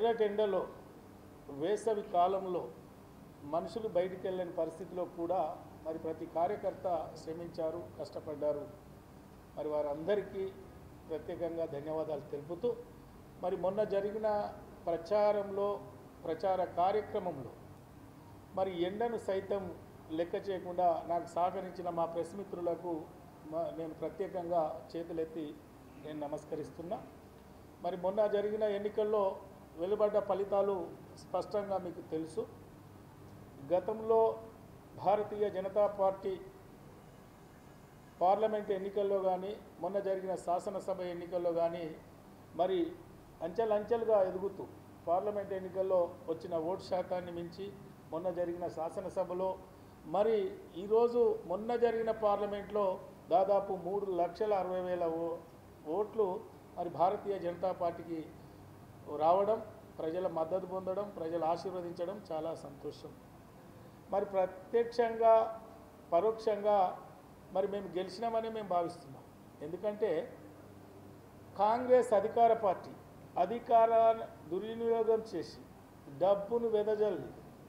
ఎర్రటెండలో వేసవి కాలంలో మనుషులు బయటికి వెళ్ళని పరిస్థితిలో కూడా మరి ప్రతి కార్యకర్త శ్రమించారు కష్టపడ్డారు మరి వారందరికీ ప్రత్యేకంగా ధన్యవాదాలు తెలుపుతూ మరి మొన్న జరిగిన ప్రచారంలో ప్రచార కార్యక్రమంలో మరి ఎండను సైతం లెక్క చేయకుండా నాకు సహకరించిన మా ప్రెస్ మిత్రులకు మా- నేను ప్రత్యేకంగా చేతులెత్తి నేను నమస్కరిస్తున్నా మరి మొన్న జరిగిన ఎన్నికల్లో వెలువడ్డ ఫలితాలు స్పష్టంగా మీకు తెలుసు గతంలో భారతీయ జనతా పార్టీ పార్లమెంట్ ఎన్నికల్లో కానీ మొన్న జరిగిన శాసనసభ ఎన్నికల్లో కానీ మరి అంచెలంచెలుగా ఎదుగుతూ పార్లమెంట్ ఎన్నికల్లో వచ్చిన ఓటు శాతాన్ని మించి మొన్న జరిగిన శాసనసభలో మరి ఈరోజు మొన్న జరిగిన పార్లమెంట్లో దాదాపు మూడు లక్షల అరవై వేల ఓ ఓట్లు మరి భారతీయ జనతా పార్టీకి రావడం ప్రజల మద్దతు పొందడం ప్రజలు ఆశీర్వదించడం చాలా సంతోషం మరి ప్రత్యక్షంగా పరోక్షంగా మరి మేము గెలిచినామని మేము భావిస్తున్నాం ఎందుకంటే కాంగ్రెస్ అధికార పార్టీ అధికారాన్ని దుర్వినియోగం చేసి డబ్బును వెదజల్లి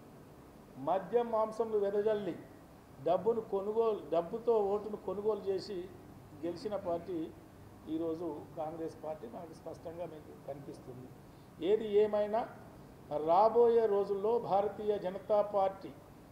మద్యం మాంసంను వెదజల్లి డబ్బును కొనుగోలు డబ్బుతో ఓటును కొనుగోలు చేసి గెలిచిన పార్టీ ఈరోజు కాంగ్రెస్ పార్టీ మనకు స్పష్టంగా మీకు కనిపిస్తుంది ఏది ఏమైనా రాబోయే రోజుల్లో భారతీయ జనతా పార్టీ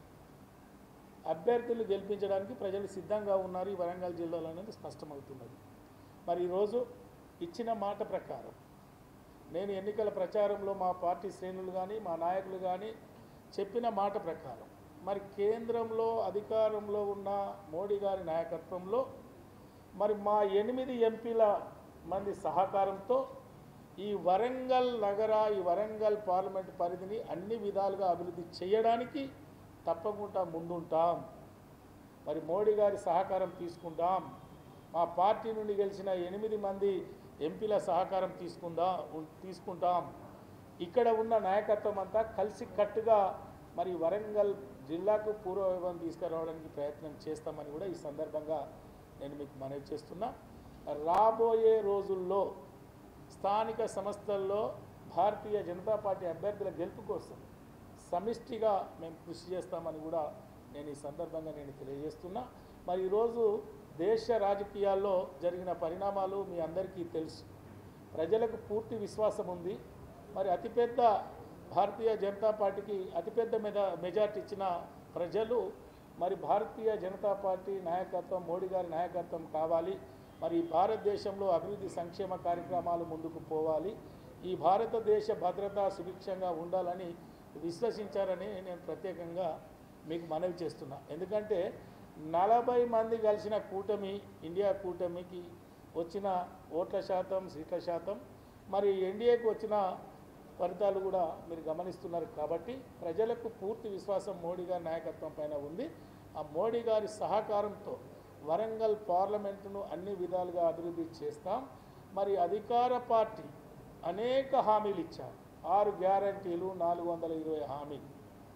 అభ్యర్థులు గెలిపించడానికి ప్రజలు సిద్ధంగా ఉన్నారు ఈ వరంగల్ జిల్లాలో అనేది స్పష్టమవుతున్నది మరి ఈరోజు ఇచ్చిన మాట ప్రకారం నేను ఎన్నికల ప్రచారంలో మా పార్టీ శ్రేణులు కానీ మా నాయకులు కానీ చెప్పిన మాట ప్రకారం మరి కేంద్రంలో అధికారంలో ఉన్న మోడీ గారి నాయకత్వంలో మరి మా ఎనిమిది ఎంపీల మంది సహకారంతో ఈ వరంగల్ నగర ఈ వరంగల్ పార్లమెంట్ పరిధిని అన్ని విధాలుగా అభివృద్ధి చేయడానికి తప్పకుండా ముందుంటాం మరి మోడీ గారి సహకారం తీసుకుంటాం మా పార్టీ నుండి గెలిచిన ఎనిమిది మంది ఎంపీల సహకారం తీసుకుందా ఉం- తీసుకుంటాం ఇక్కడ ఉన్న నాయకత్వం అంతా కలిసి కట్టుగా మరి వరంగల్ జిల్లాకు పూర్వవైభవం తీసుకురావడానికి ప్రయత్నం చేస్తామని కూడా ఈ సందర్భంగా నేను మీకు మనవి చేస్తున్నా రాబోయే రోజుల్లో స్థానిక సంస్థల్లో భారతీయ జనతా పార్టీ అభ్యర్థుల గెలుపు కోసం సమిష్టిగా మేము కృషి చేస్తామని కూడా నేను ఈ సందర్భంగా నేను తెలియజేస్తున్నా మరి ఈరోజు దేశ రాజకీయాల్లో జరిగిన పరిణామాలు మీ అందరికీ తెలుసు ప్రజలకు పూర్తి విశ్వాసం ఉంది మరి అతిపెద్ద భారతీయ జనతా పార్టీకి అతిపెద్ద మెజ మెజార్టీ ఇచ్చిన ప్రజలు మరి భారతీయ జనతా పార్టీ నాయకత్వం మోడీ గారి నాయకత్వం కావాలి మరి భారతదేశంలో అభివృద్ధి సంక్షేమ కార్యక్రమాలు ముందుకు పోవాలి ఈ భారతదేశ భద్రత సుభిక్షంగా ఉండాలని విశ్వసించారని నేను ప్రత్యేకంగా మీకు మనవి చేస్తున్నా ఎందుకంటే నలభై మంది కలిసిన కూటమి ఇండియా కూటమికి వచ్చిన ఓట్ల శాతం సీట్ల శాతం మరి ఎన్డీఏకి వచ్చిన ఫలితాలు కూడా మీరు గమనిస్తున్నారు కాబట్టి ప్రజలకు పూర్తి విశ్వాసం మోడీ గారి నాయకత్వం పైన ఉంది ఆ మోడీ గారి సహకారంతో వరంగల్ పార్లమెంటును అన్ని విధాలుగా అభివృద్ధి చేస్తాం మరి అధికార పార్టీ అనేక హామీలు ఇచ్చారు ఆరు గ్యారంటీలు నాలుగు వందల ఇరవై హామీలు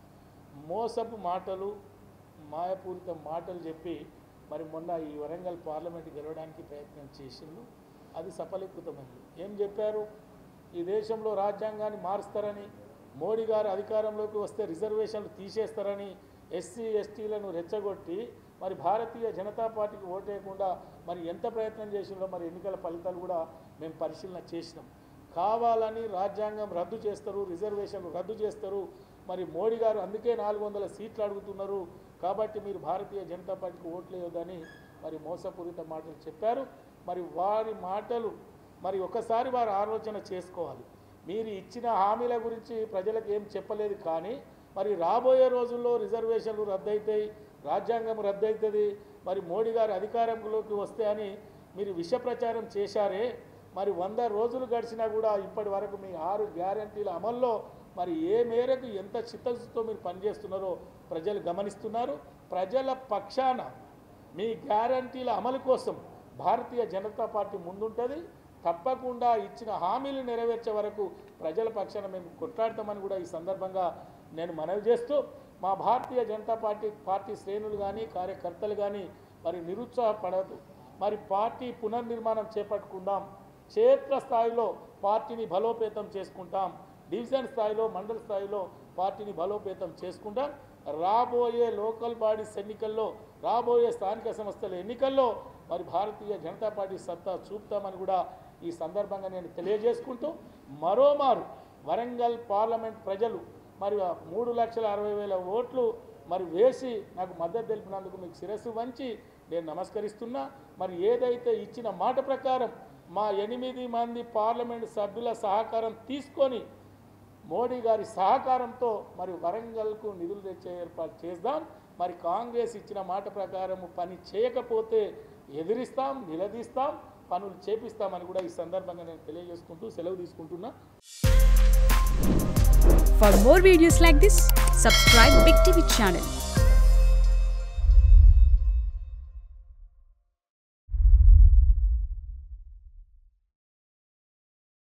మోసపు మాటలు మాయపూరిత మాటలు చెప్పి మరి మొన్న ఈ వరంగల్ పార్లమెంట్ గెలవడానికి ప్రయత్నం చేసిండు అది సఫలీకృతమైంది ఏం చెప్పారు ఈ దేశంలో రాజ్యాంగాన్ని మారుస్తారని మోడీ గారు అధికారంలోకి వస్తే రిజర్వేషన్లు తీసేస్తారని ఎస్సీ ఎస్టీలను రెచ్చగొట్టి మరి భారతీయ జనతా పార్టీకి ఓటేయకుండా మరి ఎంత ప్రయత్నం చేసిందో మరి ఎన్నికల ఫలితాలు కూడా మేము పరిశీలన చేసినాం కావాలని రాజ్యాంగం రద్దు చేస్తారు రిజర్వేషన్లు రద్దు చేస్తారు మరి మోడీ గారు అందుకే నాలుగు వందల సీట్లు అడుగుతున్నారు కాబట్టి మీరు భారతీయ జనతా పార్టీకి ఓట్లు వేయొద్దని మరి మోసపూరిత మాటలు చెప్పారు మరి వారి మాటలు మరి ఒకసారి వారు ఆలోచన చేసుకోవాలి మీరు ఇచ్చిన హామీల గురించి ప్రజలకు ఏం చెప్పలేదు కానీ మరి రాబోయే రోజుల్లో రిజర్వేషన్లు రద్దయితాయి రాజ్యాంగం రద్దవుతుంది మరి మోడీ గారు అధికారంలోకి వస్తే అని మీరు విష ప్రచారం చేశారే మరి వంద రోజులు గడిచినా కూడా ఇప్పటి వరకు మీ ఆరు గ్యారంటీల అమల్లో మరి ఏ మేరకు ఎంత చిత్తశుద్ధితో మీరు పనిచేస్తున్నారో ప్రజలు గమనిస్తున్నారు ప్రజల పక్షాన మీ గ్యారంటీల అమలు కోసం భారతీయ జనతా పార్టీ ముందుంటుంది తప్పకుండా ఇచ్చిన హామీలు నెరవేర్చే వరకు ప్రజల పక్షాన మేము కొట్లాడతామని కూడా ఈ సందర్భంగా నేను మనవి చేస్తూ మా భారతీయ జనతా పార్టీ పార్టీ శ్రేణులు కానీ కార్యకర్తలు కానీ మరి నిరుత్సాహపడదు మరి పార్టీ పునర్నిర్మాణం చేపట్టుకుందాం క్షేత్రస్థాయిలో పార్టీని బలోపేతం చేసుకుంటాం డివిజన్ స్థాయిలో మండల స్థాయిలో పార్టీని బలోపేతం చేసుకుంటా రాబోయే లోకల్ బాడీస్ ఎన్నికల్లో రాబోయే స్థానిక సంస్థల ఎన్నికల్లో మరి భారతీయ జనతా పార్టీ సత్తా చూపుతామని కూడా ఈ సందర్భంగా నేను తెలియజేసుకుంటూ మరోమారు వరంగల్ పార్లమెంట్ ప్రజలు మరి ఆ మూడు లక్షల అరవై వేల ఓట్లు మరి వేసి నాకు మద్దతు తెలిపినందుకు మీకు శిరస్సు వంచి నేను నమస్కరిస్తున్నా మరి ఏదైతే ఇచ్చిన మాట ప్రకారం మా ఎనిమిది మంది పార్లమెంట్ సభ్యుల సహకారం తీసుకొని మోడీ గారి సహకారంతో మరి వరంగల్కు నిధులు తెచ్చే ఏర్పాటు చేద్దాం మరి కాంగ్రెస్ ఇచ్చిన మాట ప్రకారం పని చేయకపోతే ఎదిరిస్తాం నిలదీస్తాం పనులు చేపిస్తామని కూడా ఈ సందర్భంగా నేను తెలియజేసుకుంటూ సెలవు తీసుకుంటున్నా For more videos like this, subscribe Big TV channel